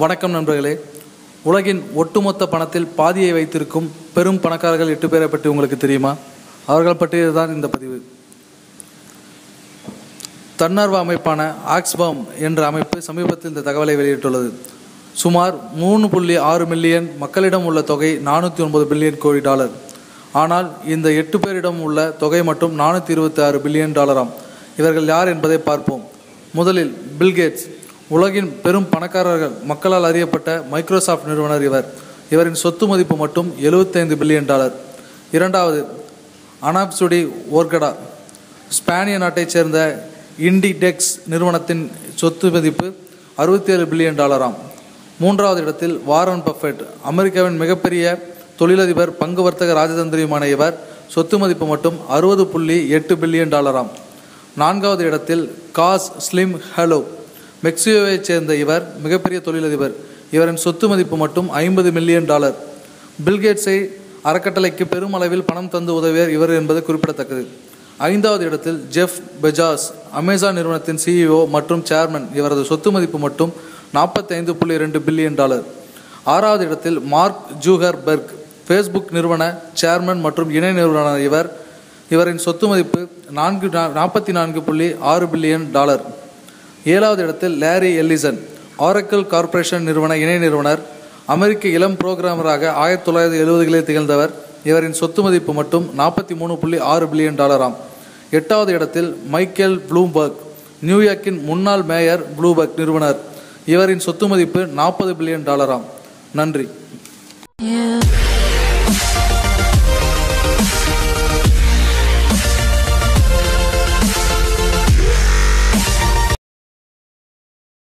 வணக்கம் நண்பர்களே உலகின் ஒட்டுமொத்த பணத்தில் பாதியை வைத்திருக்கும் பெரும் பணக்காரர்கள் எட்டு பேரை பற்றி உங்களுக்கு தெரியுமா அவர்கள் பற்றியதுதான் இந்த பதிவு தன்னார்வ அமைப்பான ஆக்ஸ்பாம் என்ற அமைப்பு சமீபத்தில் இந்த தகவலை வெளியிட்டுள்ளது சுமார் மூணு புள்ளி ஆறு மில்லியன் மக்களிடம் உள்ள தொகை நானூற்றி ஒன்பது பில்லியன் கோடி டாலர் ஆனால் இந்த எட்டு பேரிடம் உள்ள தொகை மட்டும் நானூற்றி இருபத்தி ஆறு பில்லியன் டாலராம் இவர்கள் யார் என்பதை பார்ப்போம் முதலில் பில்கேட்ஸ் உலகின் பெரும் பணக்காரர்கள் மக்களால் அறியப்பட்ட மைக்ரோசாஃப்ட் நிறுவனர் இவர் இவரின் சொத்து மதிப்பு மட்டும் 75 பில்லியன் டாலர் இரண்டாவது அனாப்சுடி ஓர்கடா ஸ்பானிய நாட்டைச் சேர்ந்த இண்டிடெக்ஸ் நிறுவனத்தின் சொத்து மதிப்பு 67 பில்லியன் டாலராம் மூன்றாவது இடத்தில் வாரன் பஃபெட் அமெரிக்காவின் மிகப்பெரிய தொழிலதிபர் பங்கு வர்த்தக ராஜதந்திரியுமான இவர் சொத்து மதிப்பு மட்டும் அறுபது புள்ளி எட்டு பில்லியன் டாலராம் நான்காவது இடத்தில் காஸ் ஸ்லிம் ஹலோ மெக்சிகோவைச் சேர்ந்த இவர் மிகப்பெரிய தொழிலதிபர் இவரின் சொத்து மதிப்பு மட்டும் ஐம்பது மில்லியன் டாலர் பில்கேட்ஸை அறக்கட்டளைக்கு பெரும் அளவில் பணம் தந்து உதவியர் இவர் என்பது குறிப்பிடத்தக்கது ஐந்தாவது இடத்தில் ஜெஃப் பெஜாஸ் அமேசான் நிறுவனத்தின் சிஇஓ மற்றும் சேர்மன் இவரது சொத்து மதிப்பு மட்டும் நாற்பத்தி ஐந்து புள்ளி ரெண்டு பில்லியன் டாலர் ஆறாவது இடத்தில் மார்க் ஜூகர்பெர்க் ஃபேஸ்புக் நிறுவன சேர்மன் மற்றும் இணை நிறுவனர் இவர் இவரின் சொத்து மதிப்பு நான்கு நாற்பத்தி நான்கு புள்ளி ஆறு பில்லியன் டாலர் ஏழாவது இடத்தில் லேரி எல்லிசன் ஆரக்கிள் கார்ப்பரேஷன் நிறுவன இணை நிறுவனர் அமெரிக்க இளம் புரோகிராமராக ஆயிரத்தி தொள்ளாயிரத்தி எழுபதுகளில் திகழ்ந்தவர் இவரின் சொத்து மதிப்பு மட்டும் நாற்பத்தி மூணு புள்ளி ஆறு பில்லியன் டாலராம் எட்டாவது இடத்தில் மைக்கேல் ப்ளூம்பர்க் நியூயார்க்கின் முன்னாள் மேயர் ப்ளூபர்க் நிறுவனர் இவரின் சொத்து மதிப்பு நாற்பது பில்லியன் டாலராம் நன்றி You